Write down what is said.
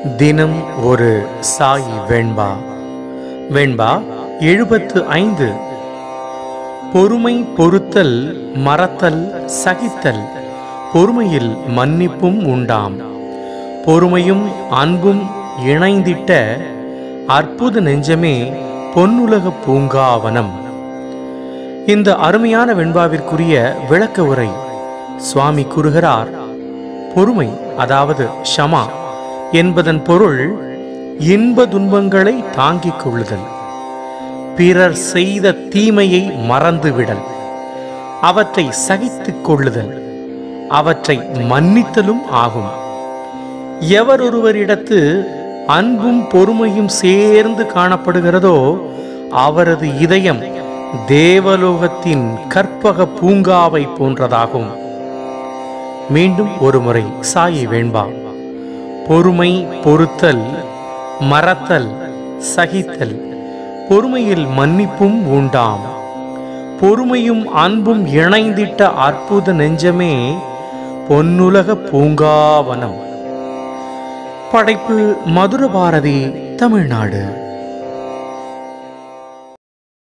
தினம் ஒரு சாய் வெண்பா வெண்பா எழுபத்து ஐந்து பொறுமை பொறுத்தல் மறத்தல் சகித்தல் பொறுமையில் மன்னிப்பும் உண்டாம் பொறுமையும் அன்பும் இணைந்திட்ட அற்புத நெஞ்சமே பொன்னுலக பூங்காவனம் இந்த அருமையான வெண்பாவிற்குரிய விளக்க உரை சுவாமி கூறுகிறார் பொறுமை அதாவது ஷமா என்பதன் பொருள் இன்ப துன்பங்களை தாங்கிக் கொள்ளுதல் பிறர் செய்த தீமையை மறந்துவிடல் அவற்றை சகித்துக் கொள்ளுதல் அவற்றை மன்னித்தலும் ஆகும் எவரொருவரிடத்து அன்பும் பொறுமையும் சேர்ந்து காணப்படுகிறதோ அவரது இதயம் தேவலோகத்தின் கற்பக பூங்காவை போன்றதாகும் மீண்டும் ஒருமுறை சாயி வேண்பா பொறுமை பொறுத்தல் மறத்தல் சகித்தல் பொறுமையில் மன்னிப்பும் உண்டாம் பொறுமையும் அன்பும் இணைந்திட்ட அற்புத நெஞ்சமே பொன்னுலக பூங்காவனம் படைப்பு மதுர பாரதி தமிழ்நாடு